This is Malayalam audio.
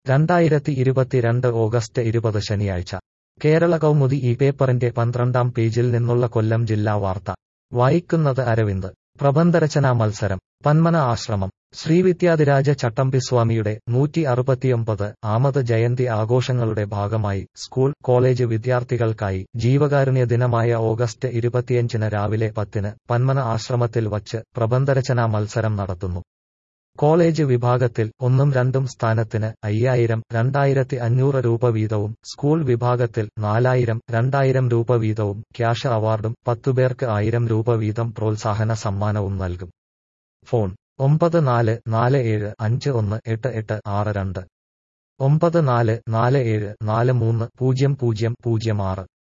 രണ്ടായിരത്തി ഇരുപത്തിരണ്ട് ഓഗസ്റ്റ് ഇരുപത് ശനിയാഴ്ച കേരള കൗമുദി ഈ പേപ്പറിന്റെ പന്ത്രണ്ടാം പേജിൽ നിന്നുള്ള കൊല്ലം ജില്ലാ വാർത്ത വായിക്കുന്നത് അരവിന്ദ് പ്രബന്ധരചനാ മത്സരം പന്മന ആശ്രമം ശ്രീവിദ്യാധിരാജ ചട്ടമ്പിസ്വാമിയുടെ നൂറ്റി അറുപത്തിയൊമ്പത് ആമത് ജയന്തി ആഘോഷങ്ങളുടെ ഭാഗമായി സ്കൂൾ കോളേജ് വിദ്യാർത്ഥികൾക്കായി ജീവകാരുണ്യ ദിനമായ ഓഗസ്റ്റ് ഇരുപത്തിയഞ്ചിന് രാവിലെ പത്തിന് പന്മന ആശ്രമത്തിൽ വച്ച് പ്രബന്ധരചനാ മത്സരം നടത്തുന്നു കോളേജ് വിഭാഗത്തിൽ ഒന്നും രണ്ടും സ്ഥാനത്തിന് അയ്യായിരം രണ്ടായിരത്തി അഞ്ഞൂറ് രൂപ വീതവും സ്കൂൾ വിഭാഗത്തിൽ നാലായിരം രണ്ടായിരം രൂപ വീതവും ക്യാഷ് അവാർഡും പത്തുപേർക്ക് ആയിരം രൂപ വീതം പ്രോത്സാഹന സമ്മാനവും നൽകും ഫോൺ ഒമ്പത് നാല് നാല് ഏഴ് അഞ്ച് ഒന്ന് എട്ട് എട്ട് ആറ് രണ്ട് ഒമ്പത് നാല് നാല് ഏഴ് നാല് മൂന്ന് പൂജ്യം പൂജ്യം പൂജ്യം ആറ്